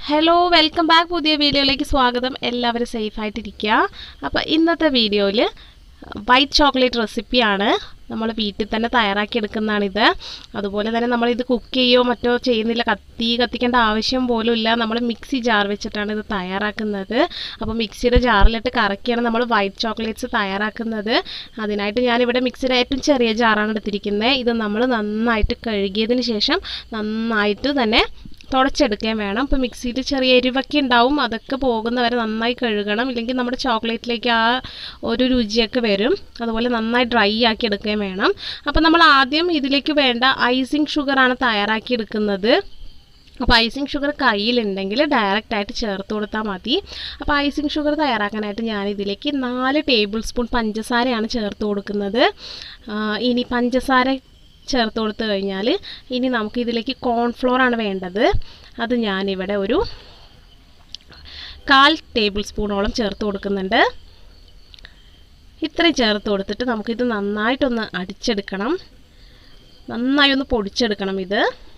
hello welcome back പുതിയ വീഡിയോയിലേക്ക് സ്വാഗതം എല്ലാവരും സേഫായിട്ടിരിക്കുക അപ്പോൾ ഇന്നത്തെ വീഡിയോയിൽ വൈറ്റ് ചോക്ലേറ്റ് റെസിപ്പിയാണ് നമ്മൾ വീട്ടിൽ തന്നെ തയ്യാറാക്കിയെടുക്കുന്നതാണിത് അതുപോലെ തന്നെ നമ്മളിത് കുക്ക് ചെയ്യുകയോ മറ്റോ ചെയ്യുന്നില്ല കത്തി കത്തിക്കേണ്ട ആവശ്യം പോലും ഇല്ല നമ്മൾ മിക്സി ജാർ വെച്ചിട്ടാണ് ഇത് തയ്യാറാക്കുന്നത് അപ്പോൾ മിക്സിയുടെ ജാറിലിട്ട് കറക്കിയാണ് നമ്മൾ വൈറ്റ് ചോക്ലേറ്റ്സ് തയ്യാറാക്കുന്നത് അതിനായിട്ട് ഞാനിവിടെ മിക്സിയുടെ ഏറ്റവും ചെറിയ ജാറാണ് എടുത്തിരിക്കുന്നത് ഇത് നമ്മൾ നന്നായിട്ട് കഴുകിയതിന് ശേഷം നന്നായിട്ട് തന്നെ തുടച്ചെടുക്കുകയും വേണം ഇപ്പോൾ മിക്സിയിൽ ചെറിയ എരിവൊക്കെ ഉണ്ടാവും അതൊക്കെ പോകുന്നവരെ നന്നായി കഴുകണം ഇല്ലെങ്കിൽ നമ്മുടെ ചോക്ലേറ്റിലേക്ക് ആ ഒരു രുചിയൊക്കെ വരും അതുപോലെ നന്നായി ഡ്രൈ ആക്കി എടുക്കുകയും വേണം അപ്പോൾ നമ്മൾ ആദ്യം ഇതിലേക്ക് വേണ്ട ഐസിങ് ഷുഗറാണ് തയ്യാറാക്കി എടുക്കുന്നത് അപ്പോൾ ഐസിങ് ഷുഗർ കയ്യിലുണ്ടെങ്കിൽ ഡയറക്റ്റ് ആയിട്ട് ചേർത്ത് കൊടുത്താൽ മതി അപ്പോൾ ഐസിങ് ഷുഗർ തയ്യാറാക്കാനായിട്ട് ഞാൻ ഇതിലേക്ക് നാല് ടേബിൾ സ്പൂൺ പഞ്ചസാരയാണ് ചേർത്ത് കൊടുക്കുന്നത് ആ, ഇനി പഞ്ചസാര ചേർത്ത് കൊടുത്തു കഴിഞ്ഞാൽ ഇനി നമുക്ക് ഇതിലേക്ക് കോൺഫ്ലോർ ആണ് വേണ്ടത് അത് ഞാനിവിടെ ഒരു കാൽ ടേബിൾ സ്പൂണോളം ചേർത്ത് കൊടുക്കുന്നുണ്ട് ഇത്രയും ചേർത്ത് കൊടുത്തിട്ട് നമുക്കിത് നന്നായിട്ടൊന്ന് അടിച്ചെടുക്കണം നന്നായി ഒന്ന് പൊടിച്ചെടുക്കണം ഇത്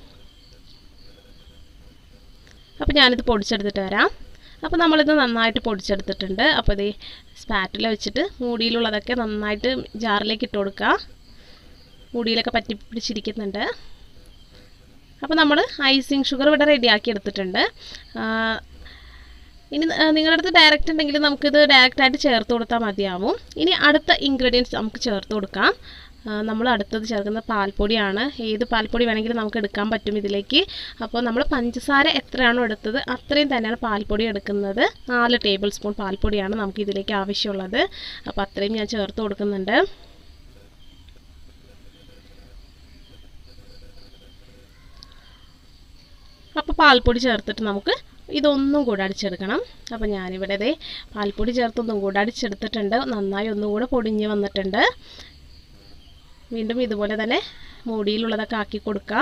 അപ്പോൾ ഞാനിത് പൊടിച്ചെടുത്തിട്ട് വരാം അപ്പോൾ നമ്മളിത് നന്നായിട്ട് പൊടിച്ചെടുത്തിട്ടുണ്ട് അപ്പോൾ ഇത് സ്പാറ്റിൽ വെച്ചിട്ട് മൂടിയിലുള്ളതൊക്കെ നന്നായിട്ട് ജാറിലേക്ക് ഇട്ട് കൊടുക്കുക മുടിയിലൊക്കെ പറ്റി പിടിച്ചിരിക്കുന്നുണ്ട് അപ്പോൾ നമ്മൾ ഐസിങ് ഷുഗർ ഇവിടെ റെഡിയാക്കി എടുത്തിട്ടുണ്ട് ആ, ഇനി ന- നിങ്ങളുടെ അടുത്ത് ഡയറക്റ്റ് ഉണ്ടെങ്കിൽ നമുക്കിത് ഡയറക്റ്റായിട്ട് ചേർത്ത് കൊടുത്താൽ മതിയാവും ഇനി അടുത്ത ഇൻഗ്രീഡിയൻസ് നമുക്ക് ചേർത്ത് കൊടുക്കാം നമ്മൾ അടുത്തത് ചേർക്കുന്ന പാൽപ്പൊടിയാണ് ഏത് പാൽപ്പൊടി വേണമെങ്കിലും നമുക്ക് എടുക്കാൻ പറ്റും ഇതിലേക്ക് അപ്പോൾ നമ്മൾ പഞ്ചസാര എത്രയാണോ എടുത്തത് അത്രയും തന്നെയാണ് പാൽപ്പൊടി എടുക്കുന്നത് നാല് ടേബിൾ സ്പൂൺ പാൽപ്പൊടിയാണ് നമുക്ക് ഇതിലേക്ക് ആവശ്യമുള്ളത് അപ്പോൾ അത്രയും ഞാൻ ചേർത്ത് കൊടുക്കുന്നുണ്ട് അപ്പോൾ പാൽപ്പൊടി ചേർത്തിട്ട് നമുക്ക് ഇതൊന്നും കൂടെ അടിച്ചെടുക്കണം അപ്പോൾ ഞാനിവിടെ ദേ പാൽപ്പൊടി ചേർത്ത് ഒന്നും കൂടെ അടിച്ചെടുത്തിട്ടുണ്ട് നന്നായി ഒന്നും കൂടെ പൊടിഞ്ഞ് വന്നിട്ടുണ്ട് വീണ്ടും ഇതുപോലെ തന്നെ മൂടിയിലുള്ളതൊക്കെ ആക്കി കൊടുക്കുക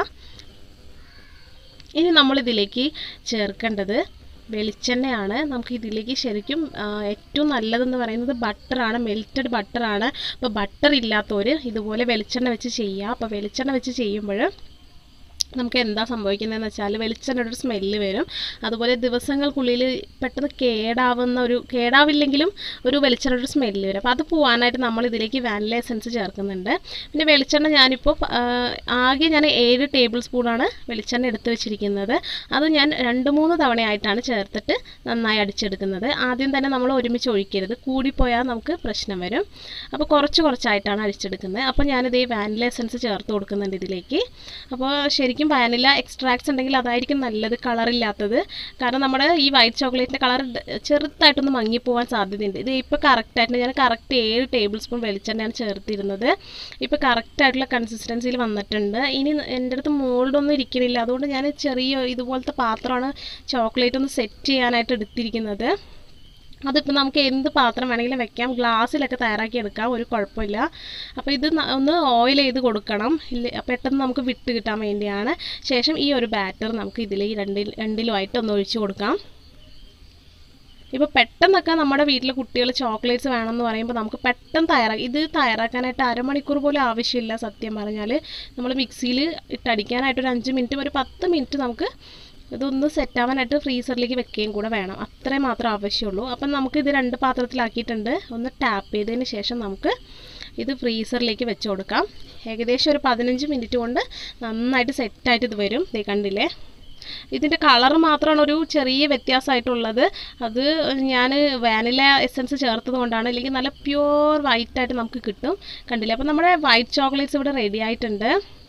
ഇനി നമ്മളിതിലേക്ക് ചേർക്കേണ്ടത് വെളിച്ചെണ്ണയാണ് നമുക്ക് ഇതിലേക്ക് ശരിക്കും ആ, ഏറ്റവും നല്ലതെന്ന് പറയുന്നത് ബട്ടറാണ് മെൽറ്റഡ് ബട്ടറാണ് അപ്പോൾ ബട്ടർ ഇല്ലാത്തവർ ഇതുപോലെ വെളിച്ചെണ്ണ വെച്ച് ചെയ്യുക അപ്പോൾ വെളിച്ചെണ്ണ വെച്ച് ചെയ്യുമ്പോൾ നമുക്ക് എന്താ സംഭവിക്കുന്നതെന്ന് വെച്ചാൽ വെളിച്ചെണ്ണയുടെ ഒരു സ്മെല്ല് വരും അതുപോലെ ദിവസങ്ങൾക്കുള്ളിൽ പെട്ടെന്ന് കേടാവുന്ന ഒരു കേടാവില്ലെങ്കിലും ഒരു വെളിച്ചെണ്ണയുടെ ഒരു സ്മെല്ല് വരും അപ്പോൾ അത് പോകാനായിട്ട് നമ്മൾ ഇതിലേക്ക് വാനില എസൻസ് ചേർക്കുന്നുണ്ട് പിന്നെ വെളിച്ചെണ്ണ ഞാനിപ്പോൾ ആ, ആകെ ഞാൻ ഏഴ് ടേബിൾ സ്പൂണാണ് വെളിച്ചെണ്ണ എടുത്ത് വെച്ചിരിക്കുന്നത് അത് ഞാൻ രണ്ട് മൂന്ന് തവണയായിട്ടാണ് ചേർത്തിട്ട് നന്നായി അടിച്ചെടുക്കുന്നത് ആദ്യം തന്നെ നമ്മൾ ഒരുമിച്ച് ഒഴിക്കരുത് കൂടിപ്പോയാൽ നമുക്ക് പ്രശ്നം വരും അപ്പോൾ കുറച്ച് കുറച്ചായിട്ടാണ് അടിച്ചെടുക്കുന്നത് അപ്പോൾ ഞാനിത് ഈ വാനില എസൻസ് ചേർത്ത് കൊടുക്കുന്നുണ്ട് ഇതിലേക്ക് അപ്പോൾ ശരിക്കും വാനില എക്സ്ട്രാക്ട്സ് ഉണ്ടെങ്കിൽ അതായിരിക്കും നല്ലത് കളറില്ലാത്തത് കാരണം നമ്മുടെ ഈ വൈറ്റ് ചോക്ലേറ്റിൻ്റെ കളർ ചെറുതായിട്ടൊന്ന് മങ്ങിപ്പോവാൻ സാധ്യതയുണ്ട് ഇത് ഇപ്പോൾ കറക്റ്റായിട്ട് ഞാൻ കറക്റ്റ് ഏഴ് ടേബിൾ സ്പൂൺ വെളിച്ചെണ്ണയാണ് ചേർത്തിരുന്നത് ഇപ്പോൾ കറക്റ്റായിട്ടുള്ള കൺസിസ്റ്റൻസിയിൽ വന്നിട്ടുണ്ട് ഇനി എൻ്റെ അടുത്ത് മോൾഡൊന്നും ഇരിക്കണില്ല അതുകൊണ്ട് ഞാൻ ചെറിയ ഇതുപോലത്തെ പാത്രമാണ് ചോക്ലേറ്റ് ഒന്ന് സെറ്റ് ചെയ്യാനായിട്ട് എടുത്തിരിക്കുന്നത് അതിപ്പോൾ നമുക്ക് എന്ത് പാത്രം വേണമെങ്കിലും വെക്കാം ഗ്ലാസ്സിലൊക്കെ തയ്യാറാക്കി എടുക്കാം ഒരു കുഴപ്പമില്ല അപ്പോൾ ഇത് ന- ഒന്ന് ഓയിൽ ചെയ്ത് കൊടുക്കണം ഇല്ല പെട്ടെന്ന് നമുക്ക് വിട്ട് കിട്ടാൻ വേണ്ടിയാണ് ശേഷം ഈ ഒരു ബാറ്റർ നമുക്ക് ഇതിൽ ഈ രണ്ടിൽ രണ്ടിലുമായിട്ട് ഒന്ന് ഒഴിച്ചു കൊടുക്കാം ഇപ്പോൾ പെട്ടെന്നൊക്കെ നമ്മുടെ വീട്ടിൽ കുട്ടികൾ ചോക്ലേറ്റ്സ് വേണമെന്ന് പറയുമ്പോൾ നമുക്ക് പെട്ടെന്ന് തയ്യാറാക്കി ഇത് തയ്യാറാക്കാനായിട്ട് അരമണിക്കൂർ പോലും ആവശ്യമില്ല സത്യം പറഞ്ഞാൽ നമ്മൾ മിക്സിയിൽ ഇട്ടടിക്കാനായിട്ട് ഒരു അഞ്ച് മിനിറ്റ് ഒരു പത്ത് മിനിറ്റ് നമുക്ക് ഇതൊന്ന് സെറ്റ് ആവാനായിട്ട് ഫ്രീസറിലേക്ക് വെക്കുകയും കൂടെ വേണം അത്രയും മാത്രം ആവശ്യമുള്ളൂ അപ്പം നമുക്ക് ഇത് രണ്ട് പാത്രത്തിലാക്കിയിട്ടുണ്ട് ഒന്ന് ടാപ്പ് ചെയ്തതിന് ശേഷം നമുക്ക് ഇത് ഫ്രീസറിലേക്ക് വെച്ച് കൊടുക്കാം ഏകദേശം ഒരു പതിനഞ്ച് മിനിറ്റ് കൊണ്ട് നന്നായിട്ട് സെറ്റായിട്ട് ഇത് വരും ദേ കണ്ടില്ലേ ഇതിൻ്റെ കളർ മാത്രമാണ് ഒരു ചെറിയ വ്യത്യാസമായിട്ടുള്ളത് അത് ഞാൻ വാനില എസൻസ് ചേർത്തത് കൊണ്ടാണ് അല്ലെങ്കിൽ നല്ല പ്യുവർ വൈറ്റ് ആയിട്ട് നമുക്ക് കിട്ടും കണ്ടില്ലേ അപ്പോൾ നമ്മുടെ വൈറ്റ് ചോക്ലേറ്റ്സ് ഇവിടെ റെഡി ആയിട്ടുണ്ട്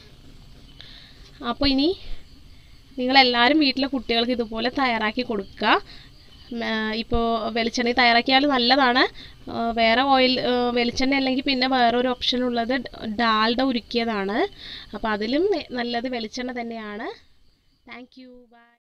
അപ്പോൾ ഇനി നിങ്ങളെല്ലാവരും വീട്ടിലെ കുട്ടികൾക്ക് ഇതുപോലെ തയ്യാറാക്കി കൊടുക്കുക ഇപ്പോൾ വെളിച്ചെണ്ണ തയ്യാറാക്കിയാൽ നല്ലതാണ് ആ, വേറെ ഓയിൽ ആ, വെളിച്ചെണ്ണ അല്ലെങ്കിൽ പിന്നെ വേറൊരു ഓപ്ഷൻ ഉള്ളത് ഡാൽഡ ഉരുക്കിയതാണ് അപ്പോൾ അതിലും നല്ലത് വെളിച്ചെണ്ണ തന്നെയാണ് താങ്ക് യു ബൈ